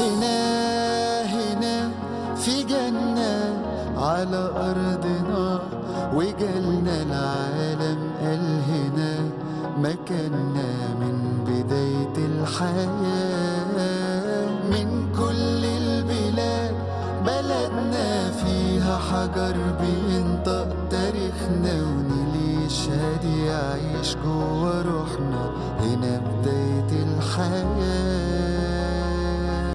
هنا هنا في جنة على أرضنا وجالنا العالم قال هنا مكاننا من بداية الحياة من كل البلاد بلدنا فيها حجر بينطق تاريخنا ونيل يشهد يعيش جوا روحنا هنا بداية الحياة